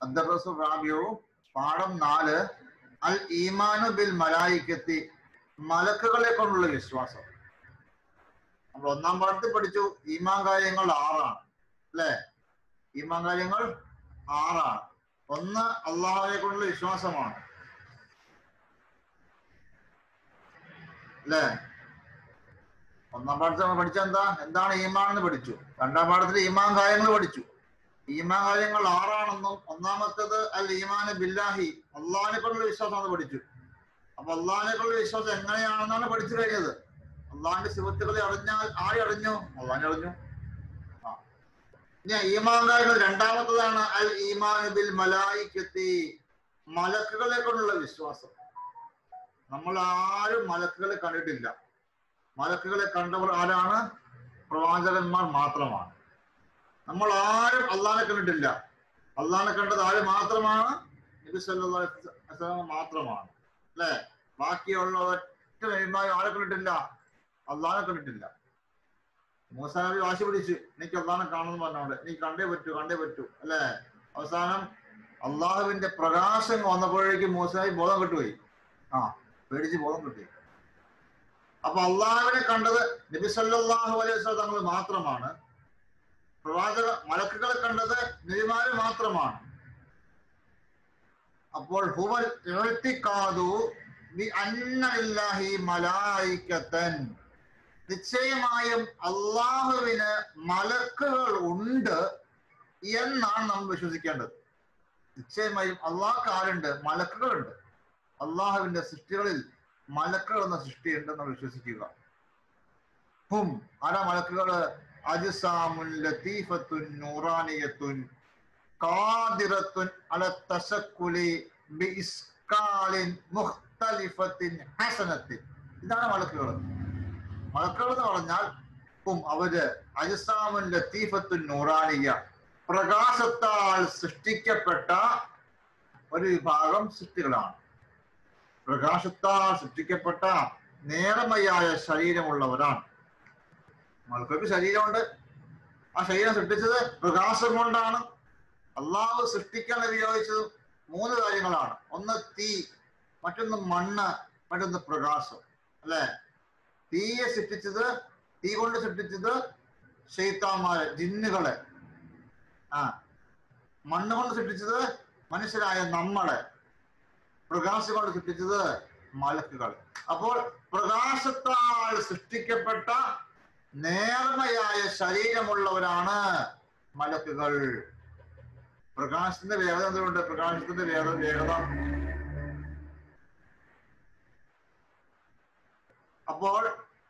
അദ്ദറസു റാബിയു പാഠം നാല് അൽ ഈമാനു ബിൽ മലായിക്കത്തി മലക്കുകളെ കൊണ്ടുള്ള വിശ്വാസം നമ്മൾ ഒന്നാം പാഠത്തിൽ പഠിച്ചു ഈമാൻ കാര്യങ്ങൾ ആറാണ് അല്ലെ ഈമാൻ കാര്യങ്ങൾ ആറാണ് ഒന്ന് അള്ളാഹുവിനെ കൊണ്ടുള്ള വിശ്വാസമാണ് അല്ലേ ഒന്നാം പാഠത്തിൽ നമ്മൾ പഠിച്ച എന്താ എന്താണ് ഈമാൻ എന്ന് പഠിച്ചു രണ്ടാം പാഠത്തിൽ ഈമാൻ കാര്യങ്ങൾ പഠിച്ചു ഈമാൻ കാര്യങ്ങൾ ആറാണെന്നും ഒന്നാമത്തേത് അൽ ഈമാൻ ബില്ലാഹി അള്ളാഹിനെ കൊണ്ടുള്ള വിശ്വാസം പഠിച്ചു അപ്പൊ അള്ളാഹിനെ കൊണ്ടുള്ള വിശ്വാസം എങ്ങനെയാണെന്നാണ് പഠിച്ചു കഴിഞ്ഞത് അള്ളാഹിന്റെ സുഹൃത്തുക്കളെ അറിഞ്ഞാൽ ആരെ അറിഞ്ഞു അള്ളാഹിനെ അറിഞ്ഞു ആ ഇനി ഈമാൻ കാര്യങ്ങൾ രണ്ടാമത്തതാണ് അൽ ഈമാൻ ബിൽ മലായിക്കത്തി മലക്കുകളെ കൊണ്ടുള്ള വിശ്വാസം നമ്മൾ ആരും മലക്കുകളെ കണ്ടിട്ടില്ല മലക്കുകളെ കണ്ടവർ ആരാണ് പ്രവാചകന്മാർ മാത്രമാണ് നമ്മൾ ആരും അള്ളാനെ കണ്ടിട്ടില്ല അള്ളാനെ കണ്ടത് ആര് മാത്രമാണ് നബി സല്ലല്ലാഹു അലൈഹി വസല്ലം മാത്രമാണ് അല്ലെ ബാക്കിയുള്ള ഒറ്റ നബിമാരും ആരെ കണ്ടിട്ടില്ല അള്ളാനെ കണ്ടിട്ടില്ല മൂസ നബി വാശി പിടിച്ചു എനിക്ക് അള്ളാനെ കാണുമെന്ന് പറഞ്ഞോണ്ട് നീ കണ്ടേ പറ്റൂ കണ്ടേ പറ്റൂ അല്ലെ അവസാനം അള്ളാഹുവിന്റെ പ്രകാശം വന്നപ്പോഴേക്കും മൂസ നബി ബോധം കിട്ടുപോയി ആ പേടിച്ച് ബോധം കിട്ടി അപ്പൊ അള്ളാഹുവിനെ കണ്ടത് നബി സല്ലല്ലാഹു അലൈഹി വസല്ലം തങ്ങൾ മാത്രമാണ് പ്രവാചക മലക്കുകളെ കണ്ടത് നബിമാര് മാത്രമാണ് അപ്പോൾ ഹുവൽ ഇഅ്തിഖാദു ബി അന്ന ലില്ലാഹി മലായികത്തൻ നിശ്ചയമായും അള്ളാഹുവിന് മലക്കുകൾ ഉണ്ട് എന്നാണ് നമ്മൾ വിശ്വസിക്കേണ്ടത് നിശ്ചയമായും അള്ളാഹ്ക്ക് ആരുണ്ട് മലക്കുകളുണ്ട് അള്ളാഹുവിന്റെ സൃഷ്ടികളിൽ മലക്കുകൾ എന്ന സൃഷ്ടിയുണ്ട് എന്ന് വിശ്വസിക്കുക ഹും ആരാ മലക്കുകള് അജ്സാമുൻ ലത്തീഫത്തുൻ നൂറാനിയത്തുൻ ഖാദിറത്തുൻ അല തശക്കുലി ബിഇസ്കാലിൻ മുഖ്തലിഫത്തിൻ ഹസനത്തിൻ ഇതാണ് മലക്കുകൾ മലക്കുകൾ എന്ന് പറഞ്ഞാൽ ഹും അവര് അജ്സാമുൻ ലത്തീഫത്തുൻ നൂറാനിയ പ്രകാശത്താൽ സൃഷ്ടിക്കപ്പെട്ട ഒരു വിഭാഗം സൃഷ്ടികളാണ് പ്രകാശത്താൽ സൃഷ്ടിക്കപ്പെട്ട നേർമയായ ശരീരമുള്ളവരാണ് മലക്കൾക്ക് ശരീരമുണ്ട് ആ ശരീരം സൃഷ്ടിച്ചത് പ്രകാശം കൊണ്ടാണ് അള്ളാഹു സൃഷ്ടിക്കാൻ ഉപയോഗിച്ചത് മൂന്ന് കാര്യങ്ങളാണ് ഒന്ന് തീ മറ്റൊന്ന് മണ്ണ് മറ്റൊന്ന് പ്രകാശം അല്ലെ തീയെ സൃഷ്ടിച്ചത് തീ കൊണ്ട് സൃഷ്ടിച്ചത് ഷെയ്ത്താന്മാരെ ജിന്നുകളെ ആ മണ്ണ് കൊണ്ട് സൃഷ്ടിച്ചത് മനുഷ്യരായ നമ്മളെ പ്രകാശം കൊണ്ട് സൃഷ്ടിച്ചത് മലക്കുകൾ അപ്പോൾ പ്രകാശത്താൽ സൃഷ്ടിക്കപ്പെട്ട നേർമയായ ശരീരമുള്ളവരാണ് മലക്കുകൾ പ്രകാശത്തിന്റെ വേഗത എന്തുകൊണ്ട് പ്രകാശത്തിന്റെ വേഗത വേഗത അപ്പോൾ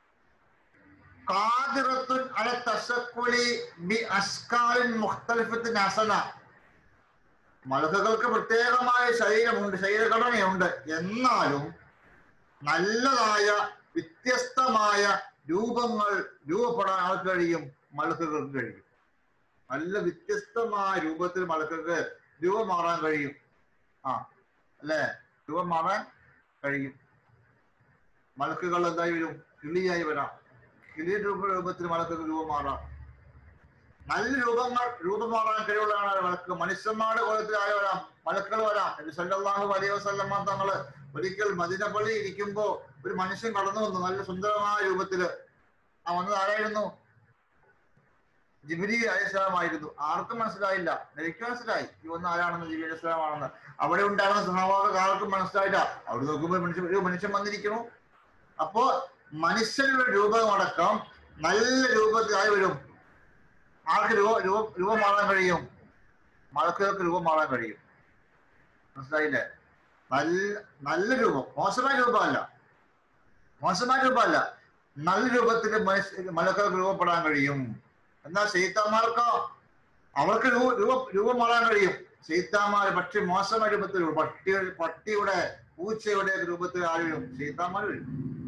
കാതിറത്തുൻ അല തശക്കുലി ബി അസ്കാലിൻ മുഖ്തലിഫത്തിൻ ഹസന മലക്കുകൾക്ക് പ്രത്യേകമായ ശരീരമുണ്ട് ശരീരഘടനയുണ്ട് എന്നാലും നല്ലതായ വ്യത്യസ്തമായ രൂപങ്ങൾ രൂപപ്പെടാൻ ആൾക്ക് കഴിയും മലക്കുകൾക്ക് കഴിയും നല്ല വ്യത്യസ്തമായ രൂപത്തിൽ മലക്കൾക്ക് രൂപം മാറാൻ കഴിയും ആ അല്ലേ രൂപം മാറാൻ കഴിയും മലക്കുകൾ എന്തായി വരും കിളിയായി വരാം കിളി രൂപ രൂപത്തിൽ മലക്കൾക്ക് രൂപം മാറാം നല്ല രൂപങ്ങൾ രൂപം മാറാൻ കഴിവുള്ളതാണ് മലക്ക് മനുഷ്യന്മാരുടെ കോലത്തിലായ വരാം മലക്കൾ വരാം നബി സല്ലല്ലാഹു അലൈഹി വസല്ലമ തങ്ങള് ഒരിക്കൽ മദിന പള്ളി ഇരിക്കുമ്പോ ഒരു മനുഷ്യൻ കടന്നു വന്നു നല്ല സുന്ദരമായ രൂപത്തില് ആ വന്നത് ആരായിരുന്നു ജിബിരി അലൈഹിസ്ലാമായിരുന്നു ആർക്കും മനസ്സിലായില്ല എനിക്ക് മനസ്സിലായി ഈ വന്ന ആരാണെന്ന് ജിബിരി അലൈഹിസ്ലാമാണെന്ന് അവിടെ ഉണ്ടായിരുന്ന സഹവാദം ആർക്കും മനസ്സിലായില്ല അവിടെ നോക്കുമ്പോൾ മനുഷ്യൻ ഒരു മനുഷ്യൻ വന്നിരിക്കുന്നു അപ്പോ മനുഷ്യരുടെ രൂപമടക്കം നല്ല രൂപത്തിലായി വരും ആർക്ക് രൂപ രൂപ രൂപം മാറാൻ കഴിയും മലക്കുകൾക്ക് രൂപം മാറാൻ കഴിയും മനസ്സിലായില്ലേ നല്ല നല്ല രൂപം മോശമായ രൂപമല്ല മോശമായ രൂപമല്ല നല്ല രൂപത്തിൽ മനുഷ്യ മലക്കൾക്ക് രൂപപ്പെടാൻ കഴിയും എന്നാൽ ശൈത്താന്മാർക്കോ അവർക്ക് രൂപ രൂപ രൂപം മാറാൻ കഴിയും ശൈത്താന്മാർ പക്ഷെ മോശമായ രൂപത്തിൽ പട്ടി പട്ടിയുടെ പൂച്ചയുടെ രൂപത്തിൽ ആര് വരും ശൈത്താന്മാർ വരും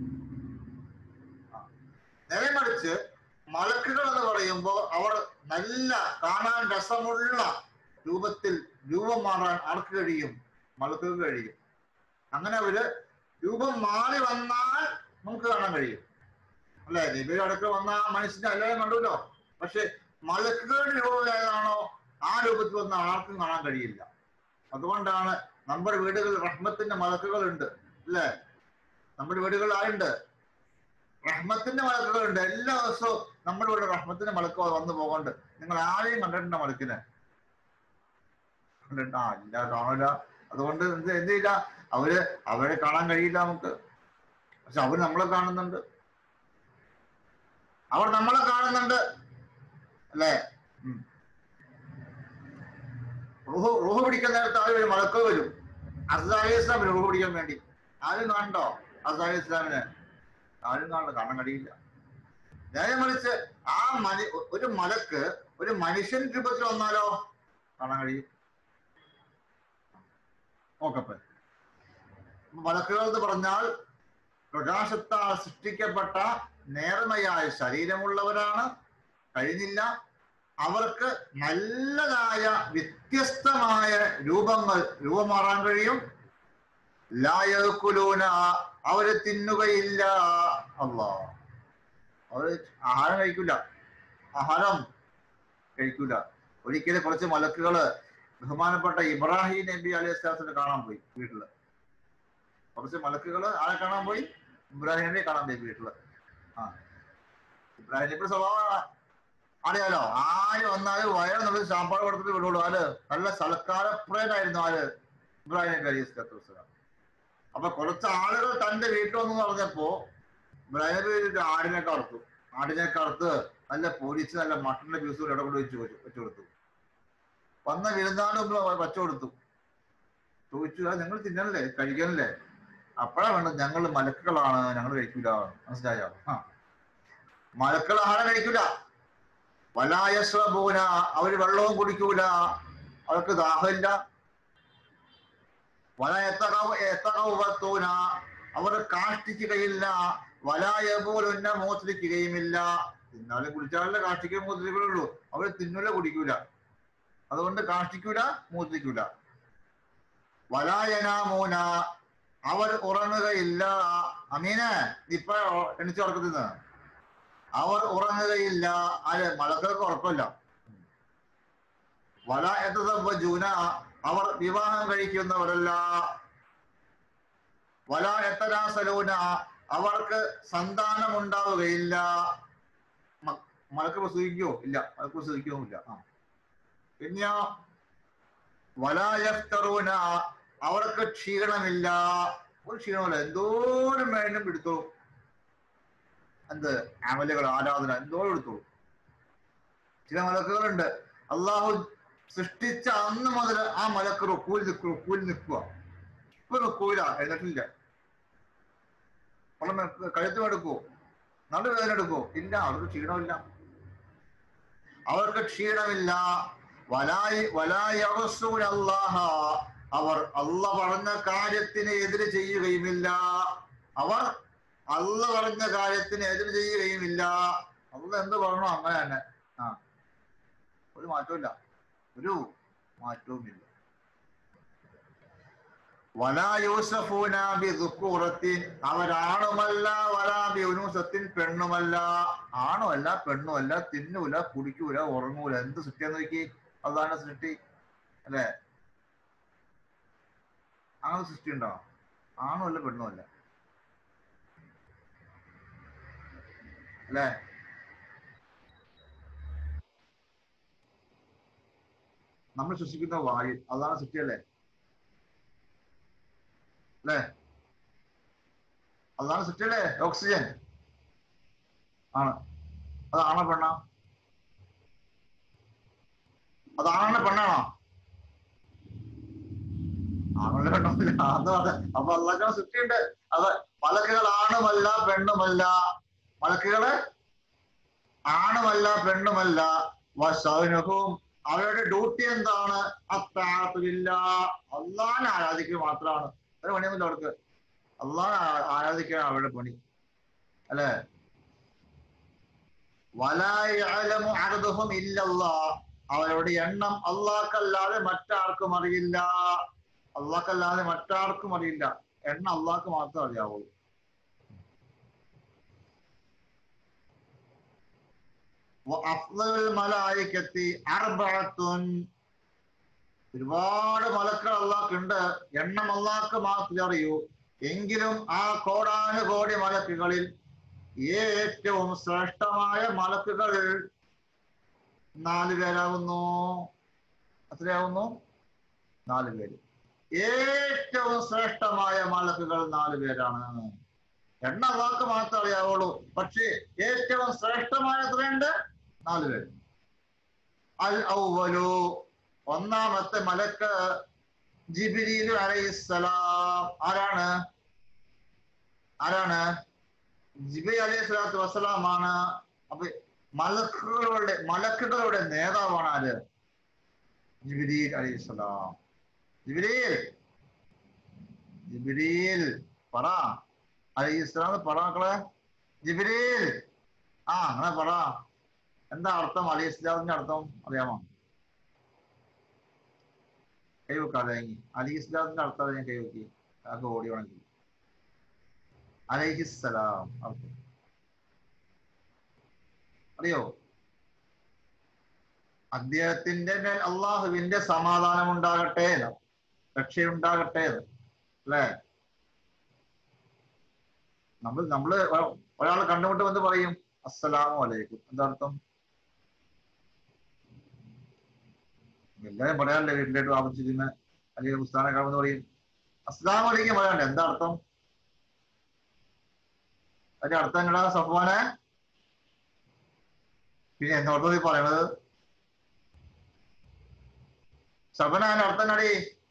നേരെ മറിച്ച് മലക്കുകൾ എന്ന് പറയുമ്പോൾ അവർ നല്ല കാണാൻ രസമുള്ള രൂപത്തിൽ രൂപം മാറാൻ ആർക്ക് കഴിയും മലക്കുകൾക്ക് കഴിയും അങ്ങനെ അവര് രൂപം മാറി വന്നാൽ നമുക്ക് കാണാൻ കഴിയും അല്ലെ നബിയുടെ അടുക്ക വന്ന ആ മനുഷ്യന്റെ എല്ലാവരും കണ്ടുല്ലോ പക്ഷെ മലക്കുകളുടെ രൂപം ഏതാണോ ആ രൂപത്തിൽ വന്ന ആർക്കും കാണാൻ കഴിയില്ല അതുകൊണ്ടാണ് നമ്മുടെ വീടുകളിൽ റഹ്മത്തിന്റെ മലക്കുകൾ ഉണ്ട് അല്ലേ നമ്മുടെ വീടുകളിൽ ആരുണ്ട് റഹ്മത്തിന്റെ മലക്കുകളുണ്ട് എല്ലാ ദിവസവും നമ്മുടെ ഇവിടെ റഹ്മത്തിന്റെ മലക്ക് വന്നു പോകണ്ട് നിങ്ങൾ ആരെയും കണ്ടിട്ടുണ്ടോ മലക്കിനെ കണ്ടിട്ട് ആ ഇല്ല കാണില്ല അതുകൊണ്ട് എന്ത് എന്ത് ചെയ്യില്ല അവര് അവരെ കാണാൻ കഴിയില്ല നമുക്ക് പക്ഷെ അവർ നമ്മളെ കാണുന്നുണ്ട് അവർ നമ്മളെ കാണുന്നുണ്ട് അല്ലേ ഉം. റൂഹ് റൂഹ് പിടിക്കുന്ന നേരത്ത് ആര് വരും മലക്കൾ വരും അസാലി ഇസ്ലാം വരും റൂഹ് പിടിക്കാൻ വേണ്ടി ആരും കാണണ്ടോ അസാലി ഇസ്ലാമിനെ ആരും കാണണ്ട കാണാൻ കഴിയില്ല നേരെ മറിച്ച് ആ മനി ഒരു മലക്ക് ഒരു മനുഷ്യൻ രൂപത്തിൽ വന്നാലോ കാണാൻ കഴിയും നോക്കപ്പെ മലക്കുകൾ എന്ന് പറഞ്ഞാൽ പ്രകാശത്താൽ സൃഷ്ടിക്കപ്പെട്ട നേർമയായ ശരീരമുള്ളവരാണ് കഴിഞ്ഞില്ല അവർക്ക് നല്ലതായ വ്യത്യസ്തമായ രൂപങ്ങൾ രൂപം മാറാൻ കഴിയും ലായക്കുലൂന അവര് തിന്നുകയില്ല അല്ലാ അവര് ആഹാരം കഴിക്കൂല ആഹാരം കഴിക്കൂല ഒരിക്കലും കുറച്ച് മലക്കുകള് ബഹുമാനപ്പെട്ട ഇബ്രാഹിം നബി അലൈഹി സ്വലാത്തിന് കാണാൻ പോയി വീട്ടില് കുറച്ച് മലക്കുകള് ആരെ കാണാൻ പോയി ഇബ്രാഹിം നബിയെ കാണാൻ പോയി വീട്ടില് ആ ഇബ്രാഹിം നബിയുടെ സ്വഭാവം അറിയാലോ ആര് വന്നാലും വയറ് നമ്മൾ സാമ്പാട് കൊടുത്തിട്ട് വിടുള്ളൂ ആര് നല്ല സൽക്കാരപ്രേനായിരുന്നു ആര് ഇബ്രാഹിം നബി അലൈഹി സ്വലാത്തു വസ്സലാം അപ്പൊ കുറച്ച് ആളുകൾ തന്റെ വീട്ടിൽ വന്നു പറഞ്ഞപ്പോ ഇബ്രാഹിം നബി ഒരു ആടിനെ കറുത്തു ആടിനെ കറുത്ത് നല്ല പൊരിച്ച് നല്ല മട്ടന്റെ പീസുകൾ ഇട കൊണ്ട് വെച്ച് വെച്ചു വെച്ചു കൊടുത്തു വന്ന വിരുന്നാളും വച്ചു കൊടുത്തു ചോദിച്ചു "ആ, നിങ്ങൾ തിന്നണല്ലേ കഴിക്കാനല്ലേ അപ്പോഴാ വേണ്ടത് ഞങ്ങൾ മലക്കുകളാണ് ഞങ്ങൾ കഴിക്കൂല മനസ്സിലായോ ആ മലക്കൾ ആഹാരം കഴിക്കൂല വലായസ്വബൂന അവര് വെള്ളവും കുടിക്കൂല അവർക്ക് ദാഹമില്ല വലയത്തൂന അവർ കാഷ്ടിക്കുകയില്ല വലായപോലുന്ന മൂത്രിക്കുകയുമില്ല തിന്നാലും കുടിച്ചാലല്ലേ കാഷ്ടിക്കുകയും മൂത്രിക്കുള്ളൂ അവർ തിന്നൂല കുടിക്കൂല അതുകൊണ്ട് കാഷ്ടിക്കൂല മൂത്രിക്കൂല വലായനാമൂന അവർ ഉറങ്ങുകയില്ല അമീനെ ഇപ്പൊ എണിച്ചു ഉറക്കത്തിന്ന് അവർ ഉറങ്ങുകയില്ല ആര് മലക്കൾക്ക് ഉറക്കമില്ല വല എത്തജൂന അവർ വിവാഹം കഴിക്കുന്നവരല്ല വല എത്തരാസലൂന അവർക്ക് സന്താനം ഉണ്ടാവുകയില്ല മ- മലക്ക് പ്രസവിക്കോ ഇല്ല മലക്ക് പ്രസവിക്കുകയുമില്ല ആ പിന്നെയോ വലായഫ്തറൂന അവർക്ക് ക്ഷീണമില്ല ഒരു ക്ഷീണമില്ല എന്തോരം വേണം എടുത്തു എന്ത് അമലുകൾ ആരാധന എന്തോരം എടുത്തു ചില മലക്കുകളുണ്ട് അള്ളാഹു സൃഷ്ടിച്ച അന്ന് മുതൽ ആ മലക്ക് റുക്കൂൽ നിൽക്കും റുക്കൂൽ നിൽക്കുക ഇപ്പൊ റുക്കൂല എന്നിട്ടില്ല പണം കഴുത്ത് എടുക്കുവോ നടുവേദന എടുക്കുവോ ഇല്ല അവർക്ക് ക്ഷീണമില്ല അവർക്ക് ക്ഷീണമില്ല വലായി വലായി അള്ളാഹ അവർ അല്ല പറഞ്ഞ കാര്യത്തിന് എതിര് ചെയ്യുകയുമില്ല അവർ അല്ല പറഞ്ഞ കാര്യത്തിന് എതിര് ചെയ്യുകയുമില്ല അല്ല എന്ത് പറഞ്ഞോ അങ്ങനെ തന്നെ ആ ഒരു മാറ്റമില്ല ഒരു മാറ്റവുമില്ല വലാ യൂസഫൂന ബി ദുക്കൂറത്തിൻ അവരാണുമല്ല വലാ ബി ഉനൂസത്തിൻ പെണ്ണുമല്ല ആണുമല്ല പെണ്ണുമല്ല തിന്നൂല കുടിക്കൂല ഉറങ്ങൂല എന്ത് സൃഷ്ടിയാന്ന് നോക്കി അതാണ് സൃഷ്ടി അല്ലേ അങ്ങനെ സൃഷ്ടി ഉണ്ടോ ആണുമല്ല പെണ്ണുമല്ല അല്ലേ നമ്മൾ ശ്വസിക്കുന്ന വായു അതാണ് സൃഷ്ടിയല്ലേ അല്ലേ അതാണ് സൃഷ്ടിയല്ലേ ഓക്സിജൻ ആണ് അതാണോ പെണ്ണ അതാണോ പെണ്ണാണോ ആണല്ലോ പെണ്ണുമില്ല അത് അതെ അപ്പൊ അള്ളാഹ് സൃഷ്ടിയുണ്ട് അത് മലക്കുകൾ ആണുമല്ല പെണ്ണുമല്ല മലക്കുകള് ആണുമല്ല പെണ്ണുമല്ല വസൗനഹും അവരുടെ ഡ്യൂട്ടി എന്താണ് അത്താത്തില്ല അള്ളാഹിനെ ആരാധിക്കുക മാത്രമാണ് ഒരു പണിയൊന്നുമില്ല അവർക്ക് അള്ളാഹിനെ ആ- ആരാധിക്കുക അവരുടെ പണി അല്ലെ വലായലമു അർദുഹും ഇല്ലല്ലാ അവരുടെ എണ്ണം അള്ളാഹ്ക്കല്ലാതെ മറ്റാർക്കും അറിയില്ല അള്ളാഹ്ക്കല്ലാതെ മറ്റാർക്കും അറിയില്ല എണ്ണം അള്ളാഹ്ക്ക് മാത്രമേ അറിയാവുള്ളൂ وأفضل الملائكة أربعة ഒരുപാട് മലക്കൾ അള്ളാഹ്ക്കുണ്ട് എണ്ണം അള്ളാഹ്ക്ക് മാത്രമേ അറിയൂ എങ്കിലും ആ കോടാനുകോടി മലക്കുകളിൽ ഏറ്റവും ശ്രേഷ്ഠമായ മലക്കുകൾ നാല് പേരാകുന്നു എത്രയാകുന്നു നാല് പേര് ഏറ്റവും ശ്രേഷ്ഠമായ മലക്കുകൾ നാല് പേരാണ് എണ്ണ വാക്ക് മാത്രമേ അറിയാവുള്ളൂ പക്ഷേ ഏറ്റവും ശ്രേഷ്ഠമായ എത്രയുണ്ട് നാല് പേര് അൽ ഔവലു ഒന്നാമത്തെ മലക്ക് ജിബിരിലു അലൈഹിസ്സലാം ആരാണ് ആരാണ് ജിബി അലൈഹി സ്വലാത്തു വസ്സലാമാണ് അപ്പൊ മലക്കുകളുടെ മലക്കുകളുടെ നേതാവാണ് ആര് ജിബിരിൽ അലൈഹിസ്സലാം ജിബിരിൽ ജിബിരിൽ പറ അലൈഹിസ്സലാം പറ മക്കളെ ജിബിരിൽ ആ അങ്ങനെ പറ എന്താ അർത്ഥം അലി ഇസ്ലാമിന്റെ അർത്ഥം അറിയാമോ കൈവെക്കാതെ അലി ഇസ്ലാമിന്റെ അർത്ഥം ഞാൻ കൈവെക്കി അതൊക്കെ ഓടി വേണമെങ്കിൽ അലൈഹിസ്സലാം അർത്ഥം അറിയോ അദ്ദേഹത്തിന്റെ മേൽ അള്ളാഹുവിന്റെ സമാധാനം ഉണ്ടാകട്ടെ രക്ഷയുണ്ടാകട്ടെ അല്ലേ നമ്മൾ നമ്മള് ഒരാൾ കണ്ടുമുട്ട് വന്ന് പറയും അസ്സലാമു അലൈക്കും എന്താ അർത്ഥം എല്ലാരും പറയാനല്ലേ വീട്ടിലേക്ക് താമസിക്കുന്ന അല്ലെങ്കിൽ പുസ്തകം കാണുമെന്ന് പറയും അസ്സലാമു അലൈക്കും പറയാണ്ട് എന്താ അർത്ഥം അതിന്റെ അർത്ഥം എങ്ങടാ സഫ്വാനെ പിന്നെ എന്നോട് നീ പറയണത് സബന അതിന്റെ അർത്ഥം കടി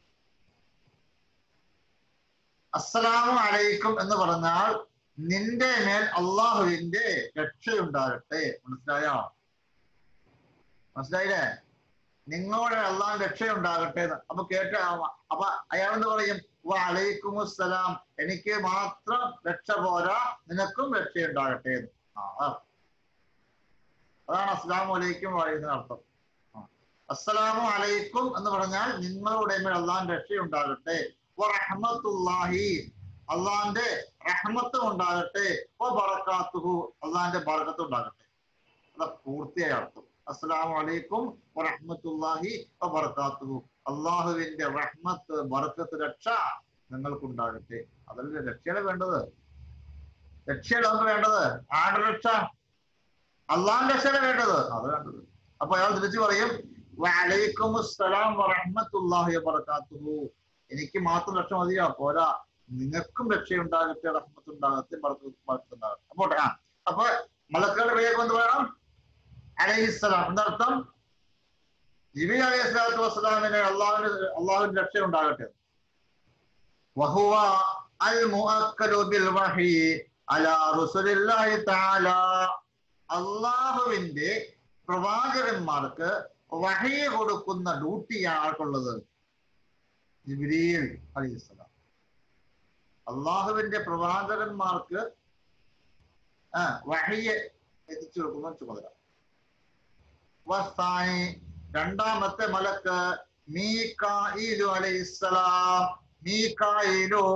അസ്സലാമു അലൈക്കും എന്ന് പറഞ്ഞാൽ നിന്റെ മേൽ അള്ളാഹുവിന്റെ രക്ഷയുണ്ടാകട്ടെ മനസ്സിലായോ മനസ്സിലായില്ലേ നിങ്ങളുടെ അള്ളാഹിന്റെ രക്ഷയുണ്ടാകട്ടെ എന്ന് അപ്പൊ കേട്ട അപ്പൊ അയാളെന്ന് പറയും വലൈക്കും അസ്സലാം എനിക്ക് മാത്രം രക്ഷ പോരാ നിനക്കും രക്ഷയുണ്ടാകട്ടെ എന്ന് ആ അതാണ് അസ്സലാമു അലൈക്കും പറയുന്ന അർത്ഥം അസ്സലാമു അലൈക്കും എന്ന് പറഞ്ഞാൽ നിങ്ങളുടെ മേൽ അള്ളാഹിന്റെ രക്ഷയുണ്ടാകട്ടെ റഹ്മത്തുല്ലാഹി അള്ളാഹിന്റെ റഹ്മത്തും ഉണ്ടാകട്ടെ ബറക്കാത്തുഹു അള്ളാഹിന്റെ ബറക്കത്ത് ഉണ്ടാകട്ടെ അതാ പൂർത്തിയായ അർത്ഥം അസ്സലാമു അലൈക്കും വറഹ്മത്തുള്ളാഹി വബറകാതുഹു അള്ളാഹുവിന്റെ റഹ്മത്ത് ബറക്കത്ത് രക്ഷ നിങ്ങൾക്കുണ്ടാകട്ടെ അതല്ലേ രക്ഷയാണ് വേണ്ടത് രക്ഷയാണ് നമുക്ക് വേണ്ടത് ആരുടെ രക്ഷ അള്ളാഹിന്റെ രക്ഷയാണ് വേണ്ടത് അത് വേണ്ടത് അപ്പൊ അയാൾ തിരിച്ചു പറയും വലൈക്കും അസ്സലാം വറഹ്മത്തുള്ളാഹി വബറകാതുഹു എനിക്ക് മാത്രം രക്ഷ മതിയാ പോരാ നിങ്ങൾക്കും രക്ഷയുണ്ടാകട്ടെ റഹ്മത്തുണ്ടാകട്ടെ ബറക്കത്തുണ്ടാകട്ടെ അപ്പോട്ടെ ആ അപ്പൊ മലക്കളുടെ വേഗം എന്ത് വേണം അലൈഹിസ്സലാം എന്നർത്ഥം ജിബി അലൈഹി സ്വലാത്തു വസ്സലാമിന് അള്ളാഹുവിന് അള്ളാഹുവിന്റെ രക്ഷ ഉണ്ടാകട്ടെ വഹുവ അൽ മുഅക്കലു ബിൽ വഹി അലാ റസൂലില്ലാഹി തആല അള്ളാഹുവിന്റെ പ്രവാചകന്മാർക്ക് വഹി കൊടുക്കുന്ന ഡ്യൂട്ടിയാണ് ആർക്കുള്ളത് ജിബ്രീൽ അലൈഹിസ്സലാം അള്ളാഹുവിന്റെ പ്രവാചകന്മാർക്ക് ആ വഹിയെ എത്തിച്ചു കൊടുക്കുന്ന ചുമതല വസ്താനി രണ്ടാമത്തെ മലക്ക് മീകായിലു അലൈഹിസ്സലാം മീകായിലു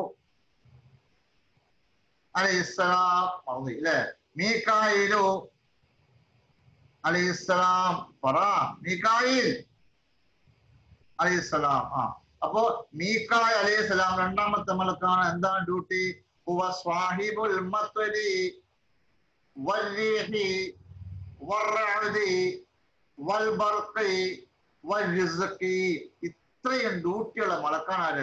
അലൈഹിസ്സലാം മറന്നു അല്ലേ മീകായിലു അലൈഹിസ്സലാം പറ മീകായിൽ അലൈഹിസ്സലാം ആ അപ്പോ മീക്കായ് അലൈഹിസ്സലാം രണ്ടാമത്തെ മലക്കാണ് എന്താണ് ഡ്യൂട്ടി ഹുവ സ്വാഹിബുൽ മത്വലി വൽരീഹി വറഅദി വൽബർഖി വൽറിസ്ഖി ഇത്രയും ഡ്യൂട്ടിയുള്ള മലക്കാണ് ആര്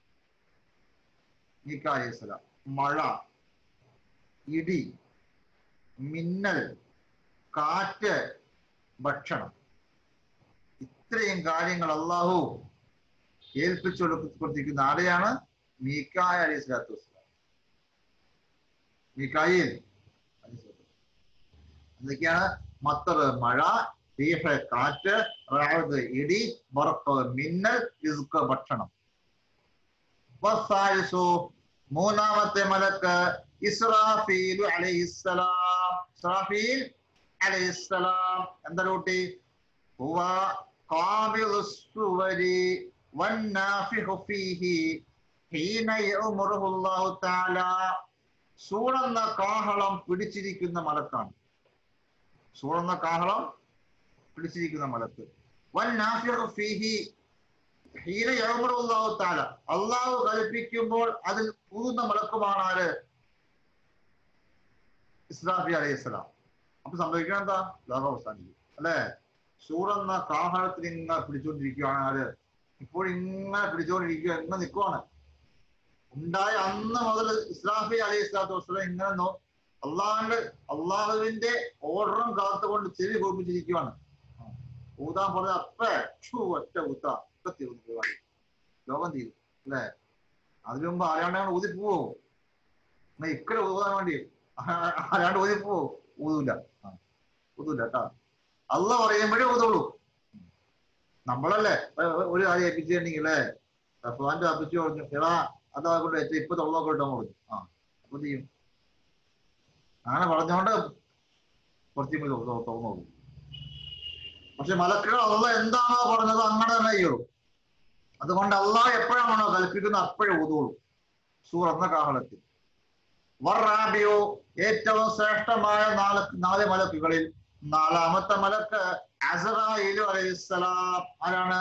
മീക്കാ അലൈഹിസ്സലാം മഴ ഇടി മിന്നൽ കാറ്റ് ഭക്ഷണം ഇത്രയും കാര്യങ്ങൾ അള്ളാഹു ഏൽപ്പിച്ചു കൊടുത്തിരിക്കുന്ന ആരെയാണ് മീക്കായ അലൈഹി സ്വലാത്തു വസ്സലാം മീക്കായിൽ എന്തൊക്കെയാണ് മത്തർ മഴ തീഹ കാറ്റ് റാവത് ഇടി ബർഫ് മിന്നൽ ഇസുക്ക് ഭക്ഷണം വസ്സാലിസു മൂന്നാമത്തെ മലക്ക് ഇസ്രാഫീൽ അലൈഹിസ്സലാം ഇസ്രാഫീൽ അലൈഹിസ്സലാം എന്താ ഡ്യൂട്ടി ഹുവ ഖാബിദുസ് സുവരി വന്നാഫിഹു ഫീഹി ഹീന യഅ്മുറുഹു അല്ലാഹു തആല സൂടെന്ന കാഹളം പിടിച്ചിരിക്കുന്ന മലക്കാണ് സൂടെന്ന കാഹളം പിടിച്ചിരിക്കുന്ന മലക്ക് വന്നാഫിഹു ഫീഹി ഹീന യഹമ്മദ് താല അള്ളാഹു കൽപ്പിക്കുമ്പോൾ അതിൽ ഊതുന്ന മലക്കുമാണ് ആര് ഇസ്രാഫി അലൈഹി സ്വലാം അപ്പൊ സംഭവിക്കണം എന്താ ലോകം അവസാനിക്കും അല്ലെ സൂറെന്ന കാഹളത്തിൽ ഇങ്ങനെ പിടിച്ചോണ്ടിരിക്കുകയാണ് ആര് ഇപ്പോൾ ഇങ്ങനെ പിടിച്ചോണ്ടിരിക്കുക ഇങ്ങനെ നിൽക്കുവാണ് ഉണ്ടായ അന്ന് മുതൽ ഇസ്ലാഫി അലൈഹി സ്വലാത്തു വസ്സലാം ഇങ്ങനെ നോ അള്ളാഹിന്റെ അള്ളാഹുവിന്റെ ഓർഡറും കാത്തുകൊണ്ട് ചെവി കോപ്പിച്ചിരിക്കുവാണ് ഊതാൻ പറഞ്ഞ അപ്പ ഛു, ഒറ്റ ഊത്ത ഇപ്പൊ തീർന്നു പരിപാടി ലോകം തീരും അല്ലേ അതിനു മുമ്പ് ആരാണ്ടാണ് ഊതിപ്പോവോ എന്നാ ഇക്കടെ ഊതാൻ വേണ്ടി ആരാണ്ട് ഊതിപ്പോവോ ഊതൂല ആ, ഊതൂല കേട്ടാ അല്ല പറയുമ്പോഴേ ഊതുള്ളൂ നമ്മളല്ലേ ഒ- ഒ- ഒരു കാര്യം ഏൽപ്പിച്ചിട്ടുണ്ടെങ്കിൽ അല്ലേ റഫ്വാന്റെ അപ്പിച്ചു പറഞ്ഞു എടാ അതാ കൊണ്ട് വെച്ച ഇപ്പൊ തൊള്ളൊക്കെ ഇട്ടോ പറഞ്ഞു ആ അപ്പൊ എന്ത് ചെയ്യും അങ്ങനെ പറഞ്ഞോണ്ട് കുറച്ചും കൂടി തുറന്നു നോക്കും പക്ഷെ മലക്കുകൾ അള്ള എന്താണോ പറഞ്ഞത് അങ്ങനെ തന്നെ ചെയ്യുള്ളൂ അതുകൊണ്ട് അള്ളാഹ് എപ്പോഴാണോ കൽപ്പിക്കുന്നത് അപ്പോഴേ ഊതുള്ളൂ സൂറന്ന കാഹളത്തിൽ വറാബിയോ ഏറ്റവും ശ്രേഷ്ഠമായ നാല് നാല് മലക്കുകളിൽ നാലാമത്തെ മലക്ക് അസറായിലു അലൈഹിസ്സലാം ആരാണ്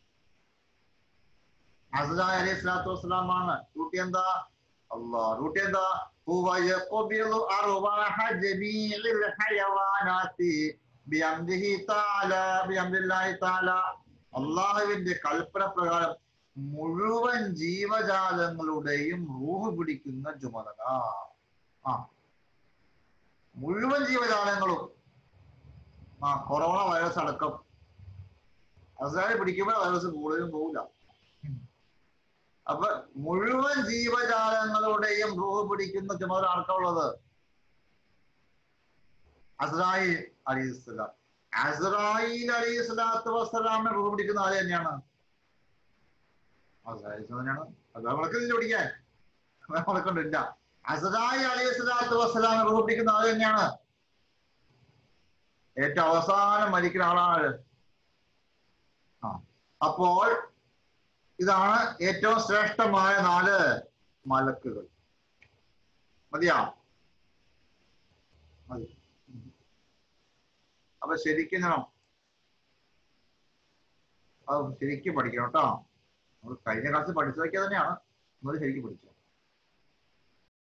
അസറായി അലൈഹി സ്വലാത്തു വസ്സലാമാണ് ഡ്യൂട്ടി എന്താ അള്ളാ ഡ്യൂട്ടി എന്താ هو يقبض أرواح جميع الحيوانات بأمره تعالى بأمر الله تعالى അള്ളാഹുവിന്റെ കൽപ്പന പ്രകാരം മുഴുവൻ ജീവജാലങ്ങളുടെയും റൂഹ് പിടിക്കുന്ന ചുമതല ആ മുഴുവൻ ജീവജാലങ്ങളും ആ കൊറോണ വൈറസ് അടക്കം അസാരി പിടിക്കുമ്പോൾ വൈറസ് കൂടുതലും പോകില്ല അപ്പൊ മുഴുവൻ ജീവജാലങ്ങളുടെയും റൂഹ് പിടിക്കുന്ന ചുമതല ആർക്കുള്ളത് അസ്രായി അലിസ്ലാം അസ്രായിൽ അലി സ്വലാത്തു വസ്സലാമിനെ റൂഹ് പിടിക്കുന്ന ആര് തന്നെയാണ് അസ്രായി തന്നെയാണ് അത് വിളക്കില്ല പിടിക്കാൻ വിളക്കുണ്ടില്ല അസ്രായി അലി സ്വലാത്തു വസ്സലാമിനെ റൂഹ് പിടിക്കുന്ന ആര് തന്നെയാണ് ഏറ്റവും അവസാനം മരിക്കുന്ന ആളാണ് ആ അപ്പോൾ ഇതാണ് ഏറ്റവും ശ്രേഷ്ഠമായ നാല് മലക്കുകൾ മതിയാ മതി അപ്പൊ ശരിക്കും ഞാൻ അത് ശരിക്കും പഠിക്കണം കേട്ടോ നമ്മൾ കഴിഞ്ഞ ക്ലാസ്സിൽ പഠിച്ചതൊക്കെ തന്നെയാണ് നമ്മൾ ശരിക്കും പഠിച്ചു